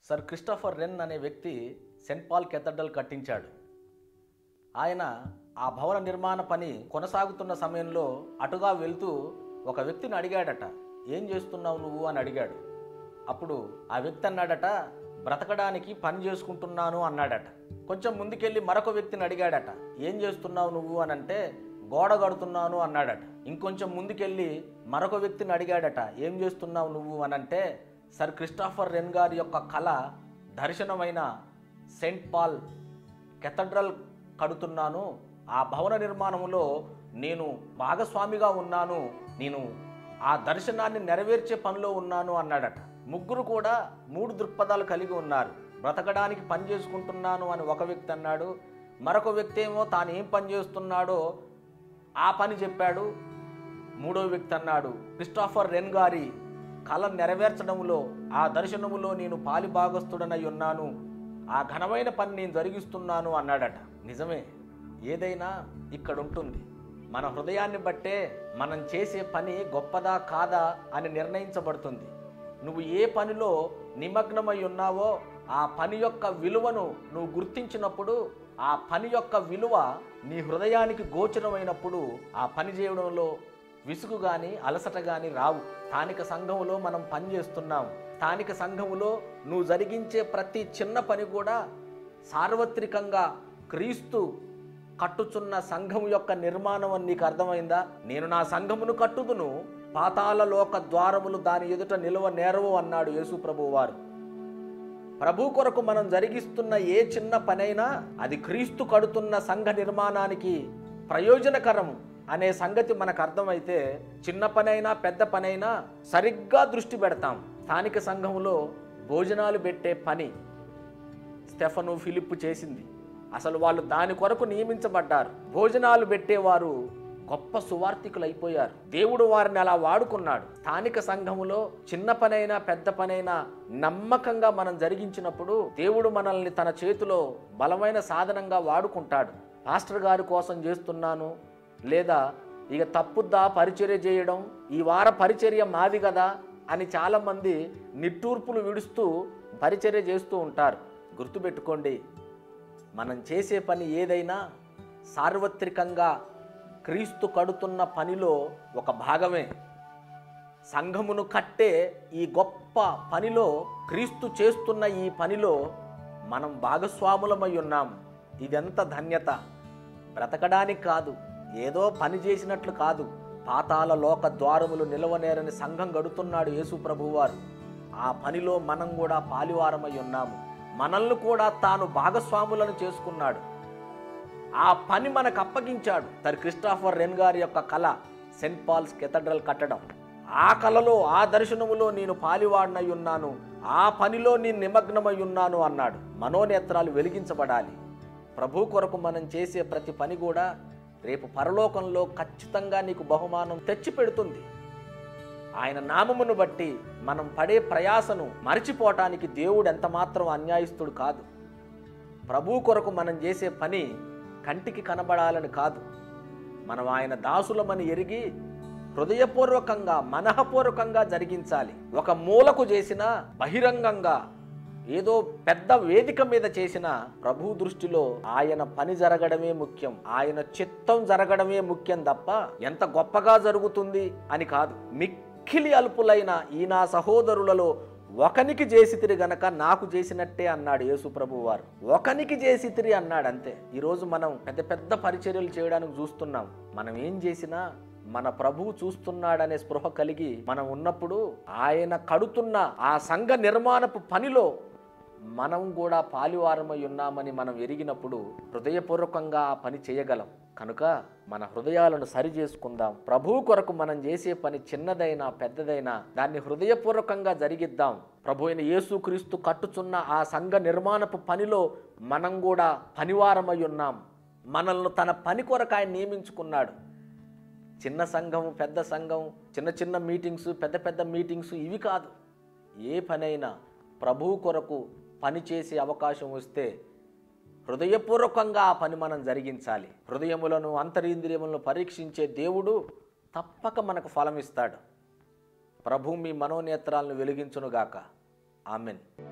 sir Christopher రెన్ అనే వ్యక్తి cent Paul cathedral కట్టించాడు ఆయన ఆ భవన నిర్మాణ పని కొనసాగుతున్న సమయంలో అటుగా వెళ్తూ ఒక వ్యక్తిని అడిగాడట ఏం చేస్తున్నావు నువ్వు అని అడిగాడు అప్పుడు ఆ వ్యక్తి అన్నాడట బ్రతకడానికి పని చేసుకుంటున్నాను అన్నాడట కొంచెం ముందుకెళ్ళి మరొక వ్యక్తిని అడిగాడట ఏం చేస్తున్నావు నువ్వు అని అంటే గోడ కడుతున్నాను అన్నాడట ఇంకొంచెం ముందుకెళ్ళి మరొక వ్యక్తిని అడిగాడట ఏం చేస్తున్నావు నువ్వు అని అంటే సర్ క్రిస్టాఫర్ రెన్ గారి యొక్క కళ దర్శనమైన సెంట్ పాల్ కెథడ్రల్ కడుతున్నాను ఆ భవన నిర్మాణంలో నేను భాగస్వామిగా ఉన్నాను నేను ఆ దర్శనాన్ని నెరవేర్చే పనిలో ఉన్నాను అన్నాడట ముగ్గురు కూడా మూడు దృక్పథాలు కలిగి ఉన్నారు బ్రతకడానికి పని చేసుకుంటున్నాను అని ఒక వ్యక్తి అన్నాడు మరొక వ్యక్తి ఏమో తాను ఏం పని చేస్తున్నాడో ఆ పని చెప్పాడు మూడో వ్యక్తి అన్నాడు క్రిస్టాఫర్ రెన్ గారి కళ నెరవేర్చడంలో ఆ దర్శనములో నేను పాలి భాగస్థుడనై ఉన్నాను ఆ ఘనమైన పని నేను జరిగిస్తున్నాను అన్నాడట నిజమే ఏదైనా ఇక్కడ ఉంటుంది మన హృదయాన్ని బట్టే మనం చేసే పని గొప్పదా కాదా అని నిర్ణయించబడుతుంది నువ్వు ఏ పనిలో నిమగ్నమై ఉన్నావో ఆ పని యొక్క విలువను నువ్వు గుర్తించినప్పుడు ఆ పని యొక్క విలువ నీ హృదయానికి గోచరమైనప్పుడు ఆ పని చేయడంలో విసుగు కానీ అలసట కానీ రావు స్థానిక సంఘములో మనం పని చేస్తున్నాం స్థానిక సంఘములో నువ్వు జరిగించే ప్రతి చిన్న పని కూడా సార్వత్రికంగా క్రీస్తు కట్టుచున్న సంఘం యొక్క నిర్మాణం అని నీకు అర్థమైందా నేను నా సంఘమును కట్టుదును పాతాల లోక ద్వారములు దాని ఎదుట నిలువ నేరవు అన్నాడు యేసు ప్రభు వారు ప్రభు కొరకు మనం జరిగిస్తున్న ఏ చిన్న పనైనా అది క్రీస్తు కడుతున్న సంఘ నిర్మాణానికి ప్రయోజనకరం అనే సంగతి మనకు అర్థమైతే చిన్న పనైనా పెద్ద పనైనా సరిగ్గా దృష్టి పెడతాం స్థానిక సంఘంలో భోజనాలు పెట్టే పని స్టెఫను ఫిలిప్ చేసింది అసలు వాళ్ళు దాని కొరకు నియమించబడ్డారు భోజనాలు పెట్టేవారు గొప్ప సువార్థికులు అయిపోయారు దేవుడు వారిని అలా వాడుకున్నాడు స్థానిక సంఘములో చిన్న పనైనా పెద్ద పనైనా నమ్మకంగా మనం జరిగించినప్పుడు దేవుడు మనల్ని తన చేతిలో బలమైన సాధనంగా వాడుకుంటాడు పాస్టర్ గారి కోసం చేస్తున్నాను లేదా ఇక తప్పుద్దా పరిచర్య చేయడం ఈ వార పరిచర్య మాది కదా అని చాలామంది నిట్టూర్పులు విడుస్తూ పరిచర్య చేస్తూ ఉంటారు గుర్తుపెట్టుకోండి మనం చేసే పని ఏదైనా సార్వత్రికంగా క్రీస్తు కడుతున్న పనిలో ఒక భాగమే సంఘమును కట్టే ఈ గొప్ప పనిలో క్రీస్తు చేస్తున్న ఈ పనిలో మనం భాగస్వాములమై ఉన్నాం ఇదెంత ధన్యత బ్రతకడానికి కాదు ఏదో పని చేసినట్లు కాదు పాతాల లోక ద్వారములు నిలవనేరని సంఘం గడుతున్నాడు యేసు ప్రభువారు ఆ పనిలో మనం కూడా పాలివారమై ఉన్నాము మనల్ని కూడా తాను భాగస్వాములను చేసుకున్నాడు ఆ పని మనకు అప్పగించాడు తర్ క్రిస్టాఫర్ రెన్ గారి యొక్క కళ సెంట్ పాల్స్ కెథడ్రల్ కట్టడం ఆ కళలో ఆ దర్శనములో నేను పాలివాడినై ఉన్నాను ఆ పనిలో నేను నిమగ్నమై ఉన్నాను అన్నాడు మనోనేత్రాలు వెలిగించబడాలి ప్రభు కొరకు మనం చేసే ప్రతి పని కూడా రేపు పరలోకంలో ఖచ్చితంగా నీకు బహుమానం తెచ్చిపెడుతుంది ఆయన నామమును బట్టి మనం పడే ప్రయాసను మరిచిపోవటానికి దేవుడు ఎంత మాత్రం అన్యాయస్తుడు కాదు ప్రభు కొరకు మనం చేసే పని కంటికి కనబడాలని కాదు మనం ఆయన దాసులమని ఎరిగి హృదయపూర్వకంగా మనఃపూర్వకంగా జరిగించాలి ఒక మూలకు చేసిన బహిరంగంగా ఏదో పెద్ద వేదిక మీద చేసిన ప్రభు దృష్టిలో ఆయన పని జరగడమే ముఖ్యం ఆయన చిత్తం జరగడమే ముఖ్యం తప్ప ఎంత గొప్పగా జరుగుతుంది అని కాదు మిక్కిలి అల్పులైన ఈ నా సహోదరులలో ఒకనికి చేసితిరి గనక నాకు చేసినట్టే అన్నాడు యేసు ప్రభు వారు ఒకనికి చేసితిరి అన్నాడు అంతే ఈరోజు మనం పెద్ద పెద్ద పరిచర్యలు చేయడానికి చూస్తున్నాం మనం ఏం చేసినా మన ప్రభువు చూస్తున్నాడనే స్పృహ కలిగి మనం ఉన్నప్పుడు ఆయన కడుతున్న ఆ సంఘ నిర్మాణపు పనిలో మనం కూడా పాలివారమై ఉన్నామని మనం ఎరిగినప్పుడు హృదయపూర్వకంగా ఆ పని చేయగలం కనుక మన హృదయాలను సరి చేసుకుందాం ప్రభు కొరకు మనం చేసే పని చిన్నదైనా పెద్దదైనా దాన్ని హృదయపూర్వకంగా జరిగిద్దాం ప్రభు అయిన యేసుక్రీస్తు కట్టుచున్న ఆ సంఘ నిర్మాణపు పనిలో మనం కూడా పనివారమై ఉన్నాం మనల్ని తన పని కొరకు ఆయన నియమించుకున్నాడు చిన్న సంఘం పెద్ద సంఘం చిన్న చిన్న మీటింగ్స్ పెద్ద పెద్ద మీటింగ్స్ ఇవి కాదు ఏ పనైనా ప్రభు కొరకు పని చేసే అవకాశం వస్తే హృదయపూర్వకంగా ఆ పని మనం జరిగించాలి హృదయములను అంతరింద్రియములను పరీక్షించే దేవుడు తప్పక మనకు ఫలమిస్తాడు ప్రభు మీ మనోనేత్రాలను వెలిగించునుగాక ఆమెన్